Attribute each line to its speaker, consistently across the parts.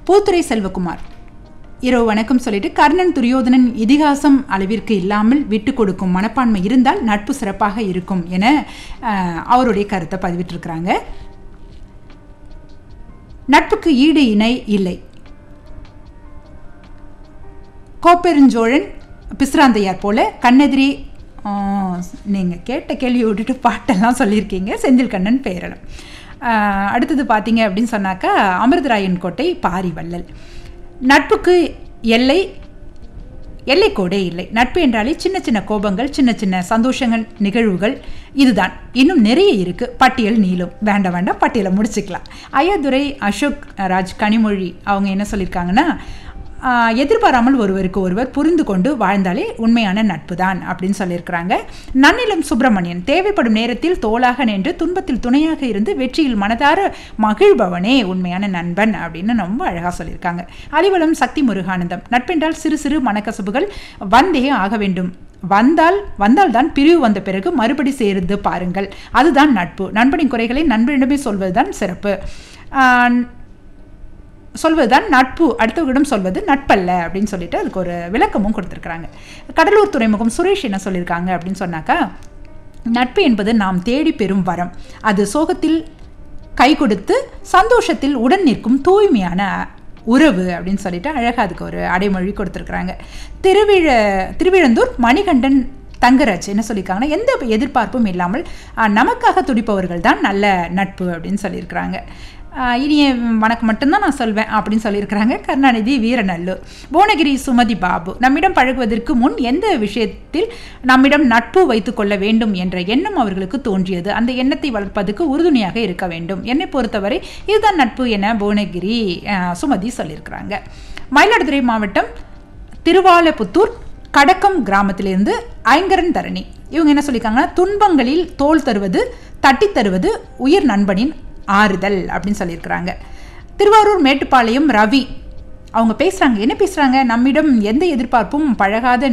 Speaker 1: பூத்துரை செல்வகுமார் இரவு வணக்கம் சொல்லிட்டு கர்ணன் துரியோதனன் இதிகாசம் அளவிற்கு இல்லாமல் விட்டு கொடுக்கும் மனப்பான்மை இருந்தால் நட்பு சிறப்பாக இருக்கும் என அஹ், அவருடைய கருத்தை பதிவிட்டிருக்கிறாங்க நட்புக்கு ஈடு இணை இல்லை கோப்பெருஞ்சோழன் பிஸ்ராந்தையார் போல கண்ணெதிரி நீங்கள் கேட்ட கேள்வி விட்டுட்டு பாட்டெல்லாம் சொல்லியிருக்கீங்க செந்தில் கண்ணன் பேரளம் ஆஹ், அடுத்தது பார்த்தீங்க அப்படின்னு சொன்னாக்கா அமிர்தராயன் கோட்டை பாரிவள்ளல் நட்புக்கு எல்லை எல்லைக்கோடே இல்லை நட்பு என்றாலே சின்ன சின்ன கோபங்கள் சின்ன சின்ன சந்தோஷங்கள் நிகழ்வுகள் இதுதான் இன்னும் நிறைய இருக்கு பட்டியல் நீளும் வேண்டாம் வேண்டாம் பட்டியலை முடிச்சுக்கலாம் ஐயாதுரை அசோக் ராஜ் கனிமொழி அவங்க என்ன சொல்லியிருக்காங்கன்னா ஆஹ், எதிர்பாராமல் ஒருவருக்கு ஒருவர் புரிந்து கொண்டு வாழ்ந்தாலே உண்மையான நட்பு தான் அப்படின்னு சொல்லியிருக்கிறாங்க நன்னிலம் சுப்பிரமணியன் தேவைப்படும் நேரத்தில் தோளாக நின்று துன்பத்தில் துணையாக இருந்து வெற்றியில் மனதார மகிழ்பவனே உண்மையான நண்பன் அப்படின்னு ரொம்ப அழகாக சொல்லியிருக்காங்க அலிவலம் சக்தி முருகானந்தம் நட்பென்றால் சிறு சிறு மனக்கசப்புகள் வந்தே ஆக வேண்டும் வந்தால் வந்தால்தான் பிரிவு வந்த பிறகு மறுபடி சேர்ந்து பாருங்கள் அதுதான் நட்பு நண்பனின் குறைகளை நண்பனிடமே சொல்வதுதான் சிறப்பு ஆஹ், சொல்வதுதான் நட்பு அடுத்தவர்களிடம் சொல்வது நட்பல்ல அப்படின்னு சொல்லிட்டு அதுக்கு ஒரு விளக்கமும் கொடுத்துருக்குறாங்க கடலூர் துறைமுகம் சுரேஷ் என்ன சொல்லியிருக்காங்க அப்படின்னு சொன்னாக்கா நட்பு என்பது நாம் தேடி பெறும் வரம் அது சோகத்தில் கை கொடுத்து சந்தோஷத்தில் உடன் நிற்கும் தூய்மையான உறவு அப்படின்னு சொல்லிட்டு அழகாக அதுக்கு ஒரு அடைமொழி கொடுத்துருக்குறாங்க திருவிழ திருவிழந்தூர் மணிகண்டன் தங்கராஜ் என்ன சொல்லியிருக்காங்கன்னா எந்த எதிர்பார்ப்பும் இல்லாமல் ஆஹ், நமக்காக துடிப்பவர்கள் தான் நல்ல நட்பு அப்படின்னு சொல்லியிருக்கிறாங்க ஆஹ், இனிய வணக்கம் மட்டும்தான் நான் சொல்வேன் அப்படின்னு சொல்லியிருக்கிறாங்க கருணாநிதி வீரநல்லூர் புவனகிரி சுமதி பாபு நம்மிடம் பழகுவதற்கு முன் எந்த விஷயத்தில் நம்மிடம் நட்பு வைத்துக் கொள்ள வேண்டும் என்ற எண்ணம் அவர்களுக்கு தோன்றியது அந்த எண்ணத்தை வளர்ப்பதற்கு உறுதுணையாக இருக்க வேண்டும் என்னை பொறுத்தவரை இதுதான் நட்பு என புவனகிரி ஆஹ், சுமதி சொல்லியிருக்கிறாங்க மயிலாடுதுறை மாவட்டம் திருவாலப்புத்தூர் கடக்கம் கிராமத்திலிருந்து ஐங்கரன் தரணி இவங்க என்ன சொல்லியிருக்காங்கன்னா துன்பங்களில் தோல் தருவது தட்டி தருவது உயிர் நண்பனின் ஆறுதல் அப்படின்னு சொல்லியிருக்கிறாங்க திருவாரூர் மேட்டுப்பாளையம் ரவி அவங்க பேசுகிறாங்க என்ன பேசுகிறாங்க நம்மிடம் எந்த எதிர்பார்ப்பும் பழகாத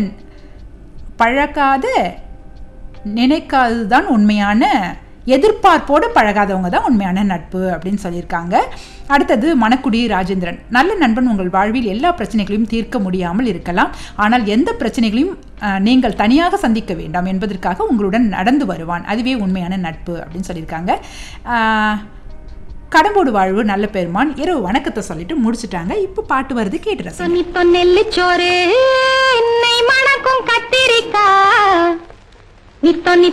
Speaker 1: பழகாத நினைக்காதது தான் உண்மையான எதிர்பார்ப்போடு பழகாதவங்க தான் உண்மையான நட்பு அப்படின்னு சொல்லியிருக்காங்க அடுத்தது மணக்குடி ராஜேந்திரன் நல்ல நண்பன் உங்கள் வாழ்வில் எல்லா பிரச்சனைகளையும் தீர்க்க முடியாமல் இருக்கலாம் ஆனால் எந்த பிரச்சனைகளையும் அஹ், நீங்கள் தனியாக சந்திக்க வேண்டாம் என்பதற்காக உங்களுடன் நடந்து வருவான் அதுவே உண்மையான நட்பு அப்படின்னு சொல்லியிருக்காங்க அஹ், கடம்போடு வாழ்வு நல்ல பெருமான் இரவு வணக்கத்தை சொல்லிட்டு முடிச்சிட்டாங்க இப்போ பாட்டு வருது கேட்டு ரசிங்க.
Speaker 2: நித்தோ நெல்லிச்சோறு என்னை மணக்கும் கத்திரிக்கா நித்தோ